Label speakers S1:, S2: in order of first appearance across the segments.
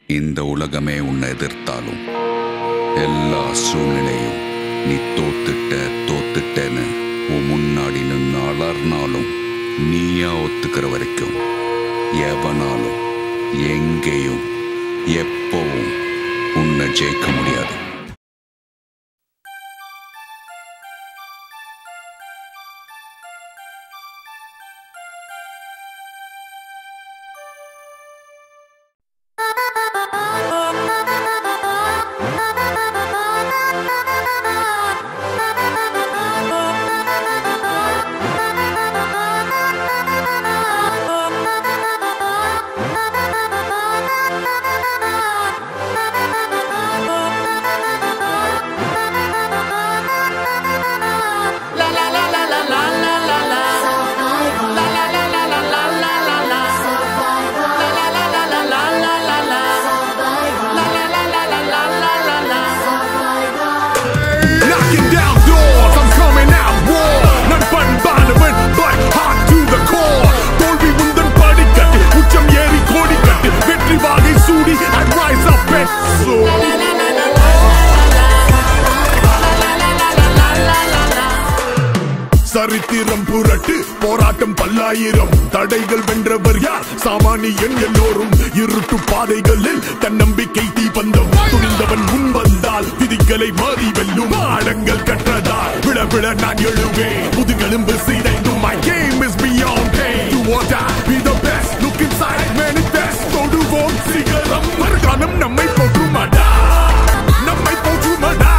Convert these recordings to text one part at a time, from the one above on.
S1: இந்த உலகமே உன்னை எதிர்த்தாலும் எல்லா சூழ்நிலையும் நீ தோத்துட்ட தோத்துட்டேன்னு உன் முன்னாடி நின்று அலர்னாலும் நீயா ஒத்துக்கிற வரைக்கும் எவனாலும் எங்கேயும் எப்பவும் உன்னை ஜெயிக்க முடியாது
S2: Knocking down doors, I'm coming out war. நண்பன் பாண்டவன், but hot to the core. தோல்வி உந்தன் படிக்கட்டு, உச்சம் ஏறி கோடிக்கட்டு. வெற்றி வாகை சூடி, I rise up and soar. சரித்திரம் புரட்டு போராட்டம் பல்லாயிரம் தடைகள் வென்றவர் யார் சாமானியன் எல்லோரும் இருட்டு பாதைகளில் தன்னம்பிக்கை தீபந்தம் துணிந்தவன் முன் வந்தால் விதிகளை மாறி வெல்லும் பாடங்கள் கற்றதால் விழ விழ நான் எழுவேன் முதுகெலும்பு சிதைந்தும் my game is beyond pain do or die be the best look inside manifest தொடுவோம் சிகரம் மறுகாலம் நம்மை போற்றுமாடா நம்மை போற்றுமாடா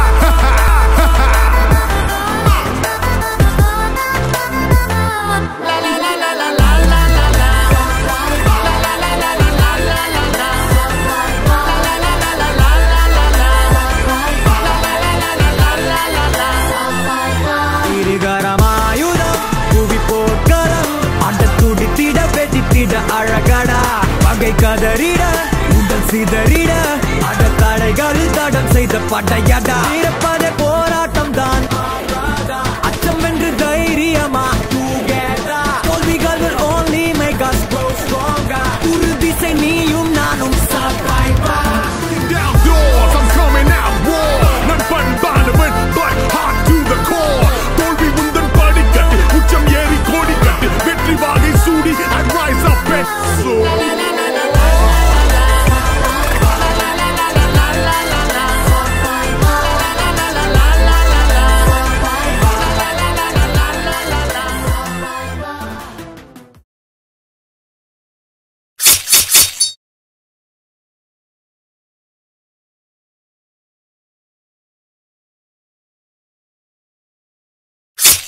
S3: இருகரமாயுதம் புவி போர்க்களம் அண்ட துடித்திட வெடித்திட அழகடா பகை கதறிட உடல் சிதறிட அட தடைகளில் தடம் செய்த படையடா இருப்பது